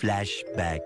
Flashback.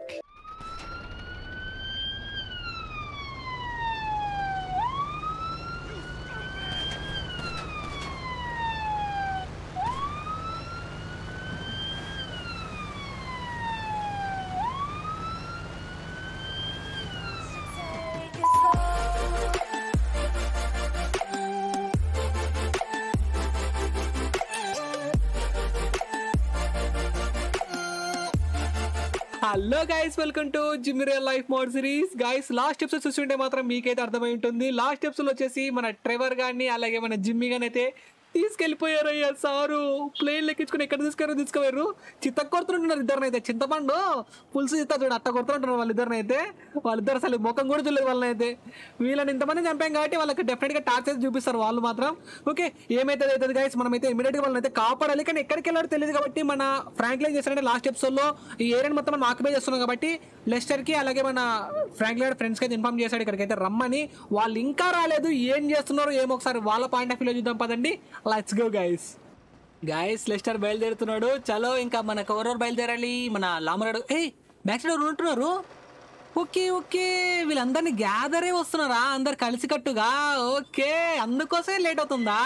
Hello guys welcome to gym real life mod series guys last episode చూస్తుంటే మాత్రం మీకైతే అర్థమై ఉంటుంది లాస్ట్ ఎపిసోడ్ వచ్చేసి మన ట్రెవర్ గాని అలాగే మన జిమ్మి గాని అయితే తీసుకెళ్ళిపోయారయ్యా సారు ప్లేన్ లెక్కించుకుని ఎక్కడ తీసుకెళ్ళారు తీసుకుపోయారు చిత్త కొడుతుంటున్నారు ఇద్దరిని అయితే చింతపండు పులుసు చిత్త చూడు అట్ట కొడుతుంటున్నారు వాళ్ళిద్దరిని అయితే వాళ్ళిద్దరు అసలు ముఖం కూడా చూడలేదు వాళ్ళని అయితే వీళ్ళని ఇంతమంది చంపాం కాబట్టి వాళ్ళకి డెఫినెట్ గా టార్చర్ చూపిస్తారు వాళ్ళు మాత్రం ఓకే ఏమైతే అవుతుంది గైస్ మనమైతే ఇమీడియట్ గా వాళ్ళని అయితే కాపాడాలి కానీ ఎక్కడికి వెళ్ళారో తెలియదు కాబట్టి మన ఫ్రాంక్లైన్ చేస్తారంటే లాస్ట్ ఎపిసోడ్ లో ఈ ఏరియాని మొత్తం మనం ఆక్యుపై చేస్తున్నాం కాబట్టి లెస్టర్ కి అలాగే మన ఫ్రాంక్లైన్ ఫ్రెండ్స్ కి అయితే ఇన్ఫార్మ్ చేశాడు ఇక్కడికైతే రమ్మని వాళ్ళు ఇంకా రాలేదు ఏం చేస్తున్నారో ఏమో ఒకసారి వాళ్ళ పాయింట్ ఆఫ్ వ్యూ చూద్దాం పదండి let's go guys guys Lester బయలుదేరుతున్నాడు చలో ఇంకా మనకు ఎవరెవరు బయలుదేరాలి మన లామరాడు ఏ బ్యాక్ సైడ్ ఎవరు ఉంటున్నారు ఓకే ఓకే వీళ్ళందరినీ గ్యాదరే వస్తున్నారా అందరు కలిసికట్టుగా ఓకే అందుకోసమే లేట్ అవుతుందా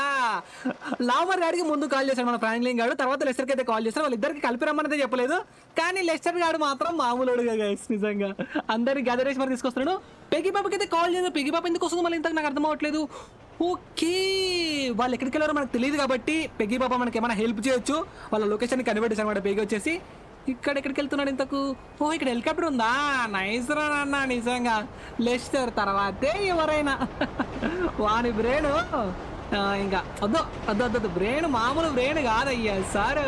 లామర్ గాడికి ముందు కాల్ చేశాడు మన ఫ్రాంక్లిన్ గాడు తర్వాత లెస్టర్కి అయితే కాల్ చేశారు వాళ్ళిద్దరికి కలిపి రమ్మనైతే చెప్పలేదు కానీ లెస్టర్ గాడు మాత్రం మామూలుగా గైస్ నిజంగా అందరిని గ్యాదర్ చేసి మరి తీసుకొస్తున్నాడు పెగి బాబుకి అయితే కాల్ చేయదు పెగి బాబు ఎందుకు వస్తుందో మళ్ళీ ఇంతకు నాకు అర్థం అవ్వట్లేదు ఓకే వాళ్ళు ఎక్కడికి వెళ్ళారో మనకు తెలియదు కాబట్టి పెగి బాబా మనకి ఏమైనా హెల్ప్ చేయొచ్చు వాళ్ళ లొకేషన్ కనిపెట్టేసి అనమాట పెగి వచ్చేసి ఇక్కడ ఎక్కడికి వెళ్తున్నాడు ఇంతకు ఓ ఇక్కడ హెలికాప్టర్ ఉందా నైస్ రా నాన్న నిజంగా లెస్టర్ తర్వాతే ఎవరైనా వాని బ్రెయిన్ ఇంకా వద్దు వద్దు వద్దు వద్దు బ్రెయిన్ మామూలు బ్రెయిన్ కాదయ్యా సార్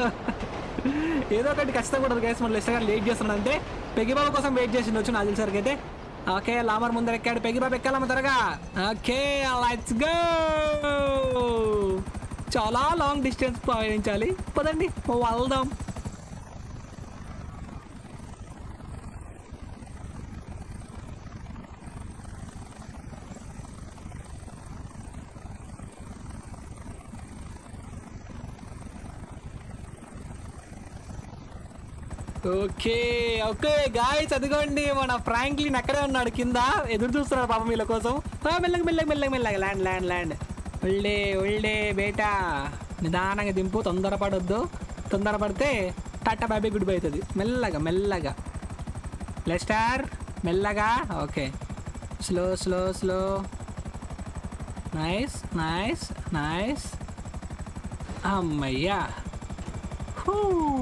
ఏదో ఒకటి ఖచ్చితంగా ఉండదు గైస్ మన లెస్టర్ గారు లేట్ చేస్తున్నాడు అంటే పెగి బాబా కోసం వెయిట్ చేసి ఉండొచ్చు నాకు తెలిసరికి అయితే ఓకే లామర్ ముందర ఎక్కాడు పెగి బాబు ఎక్కాలమ్మ త్వరగా ఓకే లెట్స్ గో చాలా లాంగ్ డిస్టెన్స్ ప్రయాణించాలి పదండి ఓ వెళ్దాం ఓకే ఓకే గాయస్ అదిగోండి మన ఫ్రాంక్లిన్ అక్కడే ఉన్నాడు కింద ఎదురు చూస్తున్నాడు పాపం వీళ్ళ కోసం ఆ, మెల్లగా మెల్లగా మెల్లగా మెల్లగా ల్యాండ్ ల్యాండ్ ల్యాండ్ ఒళ్ళే ఒళ్ళే బేటా నిదానంగా దింపు తొందరపడొద్దు తొందరపడితే టాటా బాబీ గుడ్ బై అవుతుంది మెల్లగా మెల్లగా లెస్టార్ మెల్లగా okay slow slow slow nice nice nice అమ్మయ్యా హూ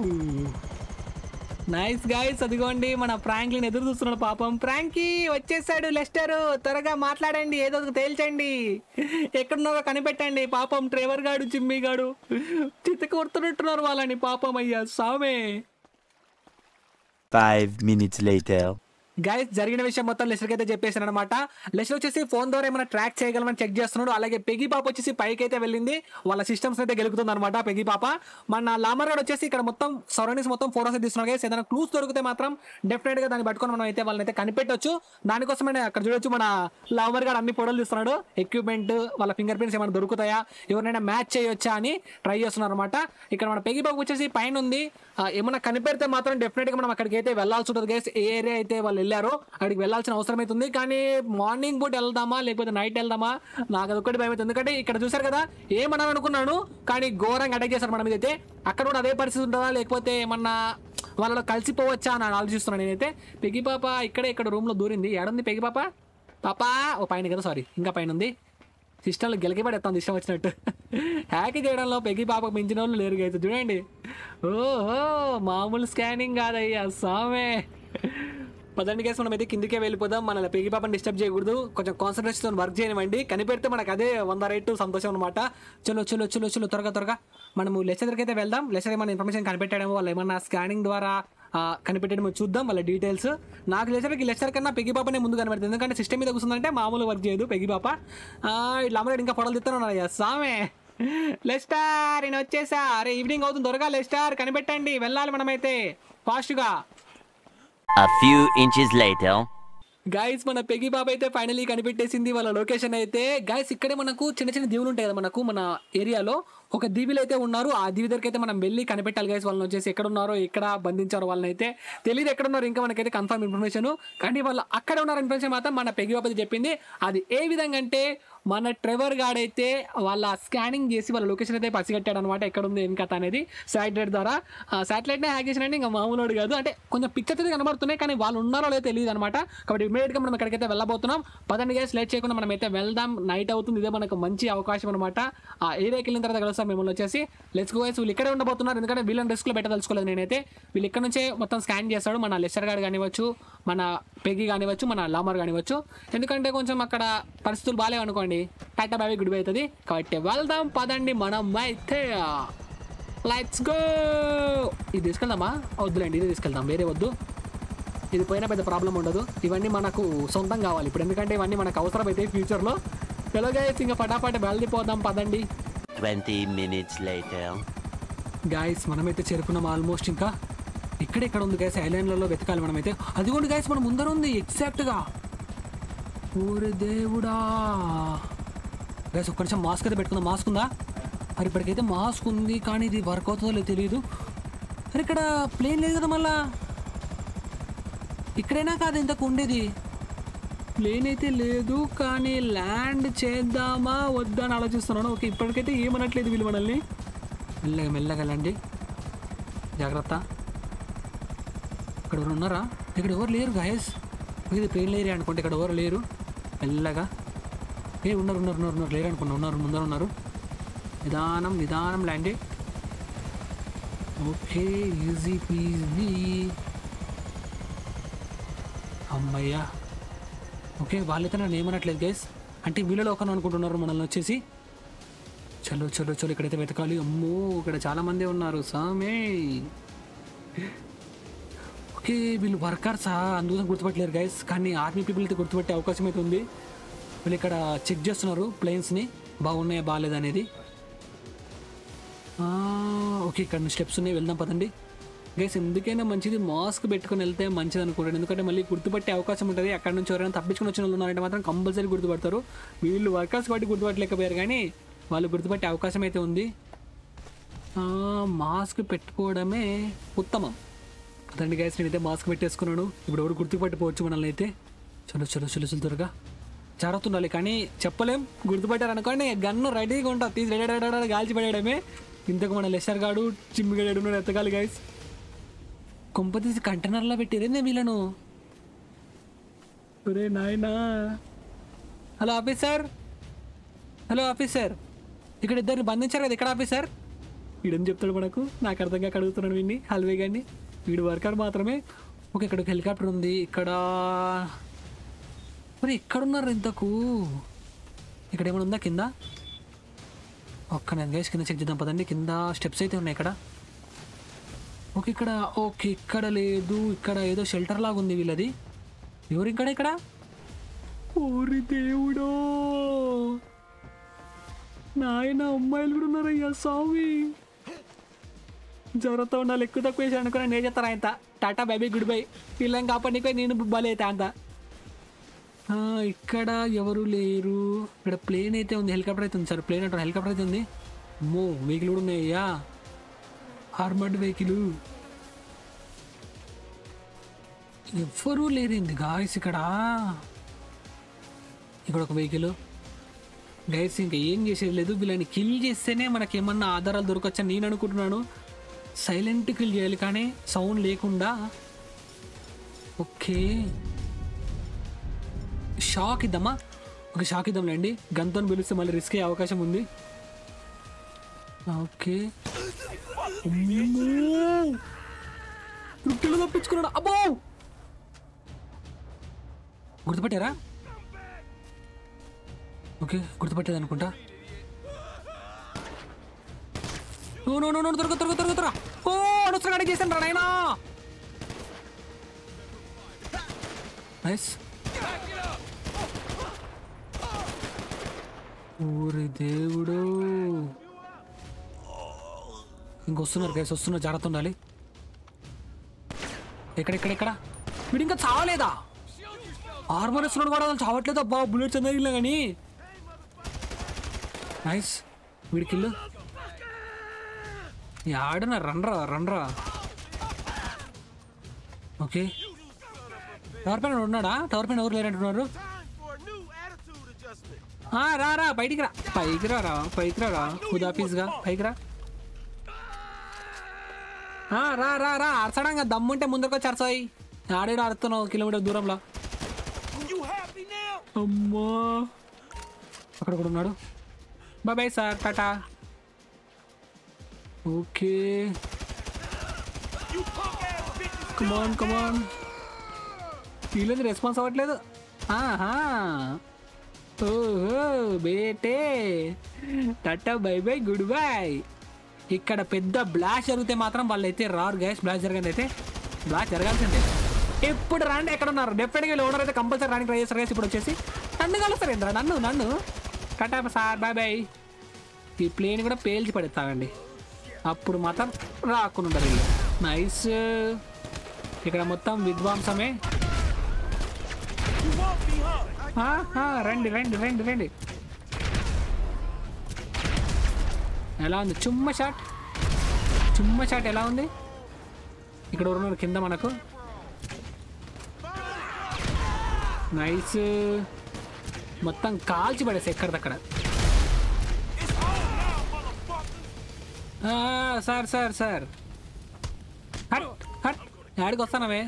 నైస్ గైస్ అదిగోండి మన ఫ్రాంక్లిన్ ఎదురు చూస్తున్నాడు పాపం ఫ్రాంకీ వచ్చేసాడు లెస్టర్ త్వరగా మాట్లాడండి ఏదో ఒకటి తేల్చండి ఎక్కడున్నారో కనిపెట్టండి పాపం ట్రేవర్ గాడు జిమ్మీ గాడు చిత్త కొడుతున్నట్టున్నారు వాళ్ళని పాపం అయ్యా సామే Five minutes later. గైస్ జరిగిన విషయం మొత్తం లెస్టర్కి అయితే చెప్పేసాను అనమాట లెస్టర్ వచ్చేసి ఫోన్ ద్వారా ఏమైనా ట్రాక్ చేయగలమని చెక్ చేస్తున్నాడు అలాగే పెగి పాప వచ్చేసి పైకి అయితే వెళ్ళింది వాళ్ళ సిస్టమ్స్ అయితే గెలుకుతుంది అనమాట పెగి పాప మన లామర్ గారు వచ్చేసి ఇక్కడ మొత్తం సరౌండింగ్స్ మొత్తం ఫోటోస్ తీస్తున్నాడు గైస్ ఏదైనా క్లూస్ దొరికితే మాత్రం డెఫినెట్ గా దాన్ని పట్టుకొని మనం అయితే వాళ్ళని అయితే కనిపెట్టొచ్చు దానికోసమే అక్కడ చూడొచ్చు మన లామర్ గారు అన్ని ఫోటోలు తీస్తున్నాడు ఎక్విప్మెంట్ వాళ్ళ ఫింగర్ ప్రింట్స్ ఏమైనా దొరుకుతాయా ఎవరినైనా మ్యాచ్ చేయొచ్చా అని ట్రై చేస్తున్నారు అనమాట ఇక్కడ మన పెగి బాబు వచ్చేసి పైన ఉంది ఆ, ఏమన్నా కనిపెడితే మాత్రం డెఫినెట్ గా మనం అక్కడికి అయితే వెళ్ళాల్సి ఉంటుంది గైస్ ఏ ఏరియా అయితే వాళ్ళు వెళ్ళారో అక్కడికి వెళ్ళాల్సిన అవసరం అవుతుంది కానీ మార్నింగ్ పూట వెళ్దామా లేకపోతే నైట్ వెళ్దామా నాకు అదొకటి భయం అవుతుంది ఎందుకంటే ఇక్కడ చూసారు కదా ఏమన్నా అనుకున్నాను కానీ ఘోరంగా అటాక్ చేశారు మన మీద అయితే అక్కడ కూడా అదే పరిస్థితి ఉంటుందా లేకపోతే ఏమన్నా వాళ్ళలో కలిసిపోవచ్చా అని ఆలోచిస్తున్నాను నేనైతే పెగి పాప ఇక్కడే ఇక్కడ రూమ్ లో దూరింది ఏడుంది పెగి పాప పాపా ఓ పైన కదా సారీ ఇంకా పైన ఉంది సిస్టంలో గెలికి పడేస్తాం ఇష్టం వచ్చినట్టు హ్యాక్ చేయడంలో పెగి పాపకు మించిన వాళ్ళు లేరు అయితే చూడండి ఓహో మామూలు స్కానింగ్ కాదయ్యా సామే పదండి కేసు మనం అయితే కిందికే వెళ్ళిపోదాం మన పెగి పాపని డిస్టర్బ్ చేయకూడదు కొంచెం కాన్సన్ట్రేషన్ వర్క్ చేయనివ్వండి కనిపెడితే మనకు అదే వంద రేటు సంతోషం అనమాట చలో చలో చలో చలో త్వరగా త్వరగా మనము లెసర్కి అయితే వెళ్దాం లెసర్ ఏమైనా ఇన్ఫర్మేషన్ కనిపెట్టాడేమో వాళ్ళు ఏమన్నా స్కానింగ్ ద్వారా ఆ, కనిపెట్టడమో చూద్దాం వాళ్ళ డీటెయిల్స్ నాకు లెసర్కి లెసర్ కన్నా పెగి పాపనే ముందు కనబడుతుంది ఎందుకంటే సిస్టమ్ మీద కూర్చుందంటే మామూలు వర్క్ చేయదు పెగి పాప ఆ, ఇట్లా అమ్మగారు ఇంకా ఫోటోలు తిస్తాను సామే లెస్టార్ నేను వచ్చేసా అరే ఈవినింగ్ అవుతుంది త్వరగా లెస్టార్ కనిపెట్టండి వెళ్ళాలి మనమైతే ఫాస్ట్గా A few inches later. Guys మన పెగి బాబు అయితే ఫైనలీ కనిపెట్టేసింది వాళ్ళ లొకేషన్ అయితే గైస్ ఇక్కడే మనకు చిన్న చిన్న దీవులు ఉంటాయి కదా మనకు మన ఏరియాలో ఒక దీవిలో అయితే ఉన్నారు ఆ దీవి దగ్గరికి అయితే మనం వెళ్ళి కనిపెట్టాలి గైస్ వాళ్ళని వచ్చేసి ఎక్కడ ఉన్నారో ఎక్కడ బంధించారో వాళ్ళని అయితే తెలియదు ఎక్కడ ఉన్నారు ఇంకా మనకైతే కన్ఫర్మ్ ఇన్ఫర్మేషన్ కానీ వాళ్ళు అక్కడ ఉన్న ఇన్ఫర్మేషన్ మాత్రం మన పెగి బాబు చెప్పింది అది ఏ విధంగా అంటే మన ట్రెవర్ గాడైతే వాళ్ళ స్కానింగ్ చేసి వాళ్ళ లొకేషన్ అయితే పసిగట్టాడు అనమాట ఎక్కడ ఉంది ఏం కథ అనేది శాటిలైట్ ద్వారా శాటిలైట్ నే హ్యాక్ చేసినంటే ఇంకా మామూలు కాదు అంటే కొంచెం పిక్చర్స్ అయితే కనబడుతున్నాయి కానీ వాళ్ళు ఉన్నారో లేదో తెలియదు అనమాట కాబట్టి ఇమీడియట్ గా మనం ఎక్కడికైతే వెళ్ళబోతున్నాం పదండి గైస్ లేట్ చేయకుండా మనం అయితే వెళ్దాం నైట్ అవుతుంది ఇదే మనకు మంచి అవకాశం అనమాట ఆ ఏరియాకి వెళ్ళిన తర్వాత కలుస్తాం మిమ్మల్ని వచ్చేసి లెట్స్ గో వీళ్ళు ఇక్కడే ఉండబోతున్నారు ఎందుకంటే వీళ్ళని రిస్క్ లో పెట్టదలుచుకోలేదు నేనైతే వీళ్ళు ఇక్కడ నుంచే మొత్తం స్కాన్ చేస్తాడు మన లెస్టర్ గార్డ్ కానివ్వచ్చు మన పెగి కానివ్వచ్చు మన లామర్ కానివ్వచ్చు ఎందుకంటే కొంచెం అక్కడ పరిస్థితులు బాగాలేవు అనుకోండి టాటా బాబీ గుడి అవుతుంది కాబట్టి వెళ్దాం పదండి మనం అయితే లెట్స్ గో ఇది తీసుకెళ్దామా వద్దులేండి ఇది తీసుకెళ్దాం వేరే వద్దు ఇది పోయినా పెద్ద ప్రాబ్లం ఉండదు ఇవన్నీ మనకు సొంతం కావాలి ఇప్పుడు ఎందుకంటే ఇవన్నీ మనకు అవసరం అయితే ఫ్యూచర్లో ఎలాగైతే ఇంకా పటాపట వెళ్ళిపోదాం పదండి 20 minutes later. గాయస్ మనమైతే చేరుకున్నాం ఆల్మోస్ట్ ఇంకా ఇక్కడ ఇక్కడ ఉంది గైస్ ఐలాండ్లలో వెతకాలి మనమైతే అదిగోండి గైస్ మన ముందర ఉంది ఎగ్జాక్ట్గా ఓరి దేవుడా గైస్ ఒక్క నిమిషం మాస్క్ అయితే పెట్టుకుందాం మాస్క్ ఉందా మరి ఇప్పటికైతే మాస్క్ ఉంది కానీ ఇది వర్క్ అవుతుందో లేదో తెలియదు మరి ఇక్కడ ప్లేన్ లేదు కదా మళ్ళా ఇక్కడైనా కాదు ఇంతకు ఉండేది ప్లేన్ అయితే లేదు కానీ ల్యాండ్ చేద్దామా వద్దా అని ఆలోచిస్తున్నాను ఓకే ఇప్పటికైతే ఏమనట్లేదు వీళ్ళు మనల్ని మెల్లగా మెల్లగా వెళ్ళండి జాగ్రత్త ఇక్కడ ఎవరు ఉన్నారా ఇక్కడ ఎవరు లేరు గాయస్ ఇది ప్లేన్ ఏరియా అనుకుంటే ఇక్కడ ఎవరు లేరు మెల్లగా ఏ ఉన్నారు ఉన్నారు ఉన్నారు ఉన్నారు లేరు అనుకున్నా ఉన్నారు ముందర ఉన్నారు నిదానం నిదానం ల్యాండ్ ఓకే ఈజీ పీజీ అమ్మయ్యా ఓకే వాళ్ళైతే నన్ను ఏమనట్లేదు గైస్ అంటే వీళ్ళలో ఒకరు అనుకుంటున్నారు మనల్ని వచ్చేసి చలో చలో చలో ఇక్కడైతే వెతకాలి అమ్మో ఇక్కడ చాలా మంది ఉన్నారు సామే ఓకే వీళ్ళు వర్కర్సా అందుకోసం గుర్తుపట్టలేరు గైస్ కానీ ఆర్మీ పీపుల్ అయితే గుర్తుపట్టే అవకాశం అయితే ఉంది వీళ్ళు ఇక్కడ చెక్ చేస్తున్నారు ప్లేన్స్ని బాగున్నాయా బాగాలేదు అనేది ఓకే ఇక్కడ స్టెప్స్ ఉన్నాయి వెళ్దాం పదండి గైస్ ఎందుకైనా మంచిది మాస్క్ పెట్టుకొని వెళ్తే మంచిది అనుకుంటాను ఎందుకంటే మళ్ళీ గుర్తుపట్టే అవకాశం ఉంటుంది అక్కడ నుంచి ఎవరైనా తప్పించుకుని వచ్చిన వాళ్ళు ఉన్నారంటే మాత్రం కంపల్సరీ గుర్తుపడతారు వీళ్ళు వర్కర్స్ బట్టి గుర్తుపట్టలేకపోయారు కానీ వాళ్ళు గుర్తుపట్టే అవకాశం అయితే ఉంది ఆ, మాస్క్ పెట్టుకోవడమే ఉత్తమం అదండి గైస్ నేనైతే మాస్క్ పెట్టేసుకున్నాను ఇప్పుడు ఎవరు గుర్తుపట్టిపోవచ్చు మనల్ని అయితే చలో చలో చలో చలో త్వరగా జాగ్రత్త ఉండాలి కానీ చెప్పలేం గుర్తుపట్టారు అనుకోండి గన్ను రెడీగా ఉంటా తీసి రెడీ రెడీ గాల్చి పడేయడమే ఇంతకు మన లెషర్ గాడు చిమ్మిగాడు ఉన్నాడు ఎత్తగాలి గైస్ కొంప తీసి కంటైనర్లో పెట్టిరేందే వీళ్ళను ఒరే నాయనా హలో ఆఫీసర్ హలో ఆఫీసర్ ఇక్కడ ఇద్దరిని బంధించారు కదా ఇక్కడ ఆఫీసర్ వీడని చెప్తాడు మనకు నాకు అర్థం కాక అడుగుతున్నాను వీడిని హల్వే గారిని వీడు వర్కర్ మాత్రమే ఓకే ఇక్కడ ఒక హెలికాప్టర్ ఉంది ఇక్కడ మరి ఎక్కడ ఉన్నారు ఇంతకు ఇక్కడ ఏమైనా ఉందా కింద ఒక్క నేను గేస్ కింద చెక్ చేద్దాం పదండి కింద స్టెప్స్ అయితే ఉన్నాయి ఇక్కడ ఓకే ఇక్కడ ఓకే ఇక్కడ లేదు ఇక్కడ ఏదో షెల్టర్ లాగా ఉంది వీళ్ళది ఎవరు ఇక్కడ ఇక్కడ ఓరి దేవుడో నాయన అమ్మాయిలు కూడా ఉన్నారయ్యా స్వామి జ్వరంతో ఉండాలి ఎక్కువ తక్కువ వేసి అనుకున్నా నేను చెప్తాను ఆయన టాటా బైబీ గుడ్ బై వీళ్ళని కాపాడిపోయి నేను బలి అయితే అంత ఆ, ఇక్కడ ఎవరు లేరు ఇక్కడ ప్లేన్ అయితే ఉంది హెలికాప్టర్ అయితే ఉంది సార్ ప్లేన్ అంటే హెలికాప్టర్ అయితే ఉంది అమ్మో వెహికల్ కూడా ఉన్నాయ్యా ఆర్మర్డ్ వెహికల్ ఎవ్వరూ లేరింది గాయస్ ఇక్కడ ఇక్కడ ఒక వెహికల్ గైస్ ఇంకా ఏం చేసేది లేదు వీళ్ళని కిల్ చేస్తేనే మనకి ఏమన్నా ఆధారాలు దొరకచ్చని నేను అనుకుంటున్నాను సైలెంట్ కిల్ చేయాలి కానీ సౌండ్ లేకుండా ఓకే షాక్ ఇద్దామా ఒక షాక్ ఇద్దాంలేండి గన్తో పిలిస్తే మళ్ళీ రిస్క్ అయ్యే అవకాశం ఉంది ఓకే రుట్టెలు తప్పించుకున్నాడు అబ్బో గుర్తుపట్టారా ఓకే గుర్తుపట్టేది అనుకుంటా నో నో నో నో త్వరగా త్వరగా త్వరగా త్వరగా ఓ అనవసరంగా అడిగి చేశాను రా నాయనా నైస్ ఊరి దేవుడు ఇంకొస్తున్నారు గైస్ వస్తున్నారు జాగ్రత్త ఉండాలి ఎక్కడ ఎక్కడ ఎక్కడ వీడు ఇంకా చావలేదా ఆర్మర్ ఇస్తున్నాడు కూడా అసలు చావట్లేదు అబ్బా బుల్లెట్స్ అందరిలో కానీ నైస్ వీడి కిల్లు ఆడన రన్రా రన్రా ఓకే టవర్ పైన ఉన్నాడా టవర్ పైన ఎవరు లేరంటున్నారు Time for a new attitude adjustment. ఆ, రా రా బయటికి రా పైకి రా రా పైకి రా రా ఖుదాఫీజ్గా పైకి రా ఆ, రా రా రా అరసడంగా దమ్ముంటే ముందరకు వచ్చి అరసాయి ఆడేడు అరుతున్నావు కిలోమీటర్ దూరంలో You happy now? అమ్మా అక్కడ కూడా ఉన్నాడు బాయ్ బాయ్ సార్ టాటా okay You punk ass bitches. Come on come on వీళ్ళది రెస్పాన్స్ అవ్వట్లేదు ఆహా ఓహో బేటే టాటా బై బై గుడ్ బై ఇక్కడ పెద్ద బ్లాష్ జరిగితే మాత్రం వాళ్ళైతే రారు గ్యాస్ బ్లాష్ జరగదు అయితే బ్లాష్ జరగాల్సిందే ఎప్పుడు రాండి ఎక్కడ ఉన్నారు డెఫినెట్గా వీళ్ళు ఓనర్ అయితే కంపల్సరీ రానికి ట్రై చేస్తారు guys ఇప్పుడు వచ్చేసి నన్ను కలుస్తారు ఏంద్రా నన్ను నన్ను టాటా సార్ బాయ్ బాయ్ ఈ ప్లేన్ కూడా పేల్చి పడేస్తామండి అప్పుడు మాత్రం రాకుండా ఉంటారు వీళ్ళు నైస్ ఇక్కడ మొత్తం విధ్వంసమే You won't be hung. ఆ, ఆ, రండి రండి రండి రండి ఎలా ఉంది చుమ్మ షాట్ చుమ్మ షాట్ ఎలా ఉంది ఇక్కడ ఉన్నారు కింద మనకు నైస్ మొత్తం కాల్చి పడేసి ఎక్కడిదక్కడ It's on now, motherfuckers. ఆ, సార్ సార్ సార్ హట్ హట్ యాడికి వస్తానవే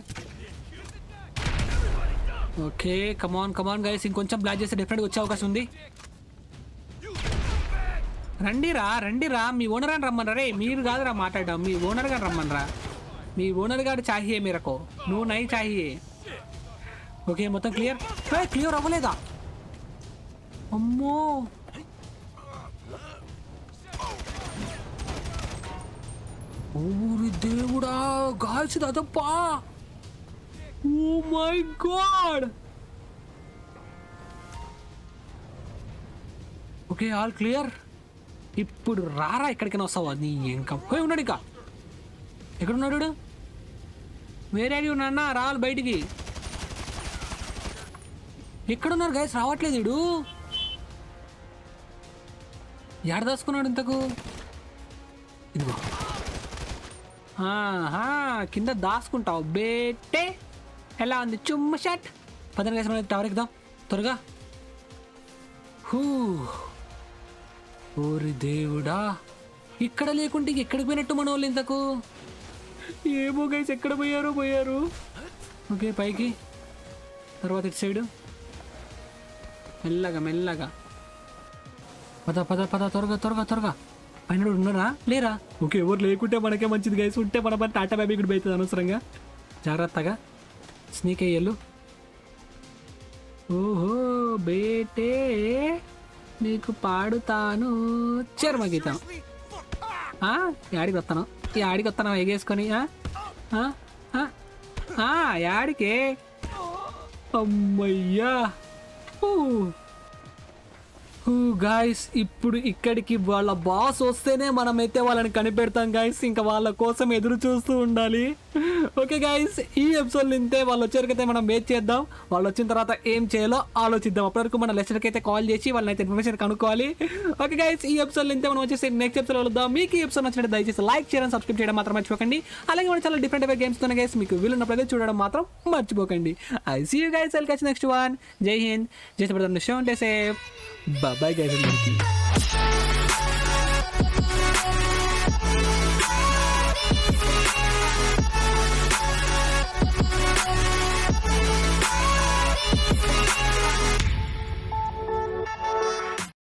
ఓకే కమాన్ కమాన్ గైస్ ఇంకొంచెం బ్లాక్ చేస్తే డెఫినెట్గా వచ్చే అవకాశం ఉంది రండిరా రండిరా మీ ఓనర్ అని రమ్మనరా రే మీరు కాదురా మాట్లాడడం మీ ఓనర్ గారు రమ్మనరా మీ ఓనర్ గారు చాహియే మీరకో నువ్వు నై చాహియే ఓకే మొత్తం క్లియర్ క్లియర్ అవ్వలేదా అమ్మో ఓరి దేవుడా గాల్చి అదప్పా oh my god okay all clear ఇప్పుడు రారా ఎక్కడికైనా వస్తావా నీ ఇంకా పోయి ఉన్నాడు ఇంకా ఎక్కడున్నాడు వీడు? వేరే ఉన్నా రావాలి బయటికి ఎక్కడున్నారు గైస్ రావట్లేదు వీడు ఎక్కడ దాచుకున్నాడు ఇంతకు ఇదిగో ఆహా కింద దాచుకుంటావు బేటే ఎలా ఉంది చుమ్మ షాట్ పదని కలిసి మనం టవర్ ఎక్కుదాం త్వరగా హూ ఓరి దేవుడా ఇక్కడ లేకుంటే ఇంక ఎక్కడికి పోయినట్టు మన వాళ్ళు ఇంతకు ఏమో గైస్ ఎక్కడ పోయారో పోయారు ఓకే పైకి తర్వాత ఇటు సైడు మెల్లగా మెల్లగా పద పద పద త్వరగా త్వరగా త్వరగా పైన కూడా ఉన్నారా లేరా ఓకే ఎవరు లేకుంటే మనకే మంచిది గైస్ ఉంటే మన పని టాటా బ్యాబీ కూడా అవుతుంది అనవసరంగా జాగ్రత్తగా స్నీక్ అయ్యలు ఓహో బేటే నీకు పాడుతాను చర్మ గీతం ఆ, యాడికి వస్తాను యాడికి వస్తాను ఎగేసుకొని ఆ? ఆ? ఆ? ఆ, యాడికే అమ్మయ్యా ఊ. గాయస్ ఇప్పుడు ఇక్కడికి వాళ్ళ బాస్ వస్తేనే మనమైతే వాళ్ళని కనిపెడతాం గాయస్ ఇంకా వాళ్ళ కోసం ఎదురు చూస్తూ ఉండాలి ఓకే గాయస్ ఈ ఎపిసోడ్ నింతే వాళ్ళు వచ్చేవరకైతే మనం వెయిట్ చేద్దాం వాళ్ళు వచ్చిన తర్వాత ఏం చేయాలో ఆలోచిద్దాం అప్పటివరకు మన లెక్చర్కి అయితే కాల్ చేసి వాళ్ళని అయితే ఇన్ఫర్మేషన్ కనుక్కోవాలి ఓకే గాయస్ ఈ ఎపిసోడ్ నింతే మనం వచ్చేసి నెక్స్ట్ ఎపిసోడ్ వెళ్దాం మీకు ఈ ఎపిసోడ్ నచ్చినట్టు దయచేసి లైక్ చేయడం సబ్స్క్రైబ్ చేయడం మాత్రం మర్చిపోకండి అలాగే మన చాలా డిఫరెంట్ టైప్ గేమ్స్ తో గైస్ మీకు వీలున్నప్పుడైతే చూడడం మాత్రం మర్చిపోకండి I see you guys we'll catch next one Jai Hind Jai brother show అంటే సేఫ్ బాయ్ గైస్ అందరికీ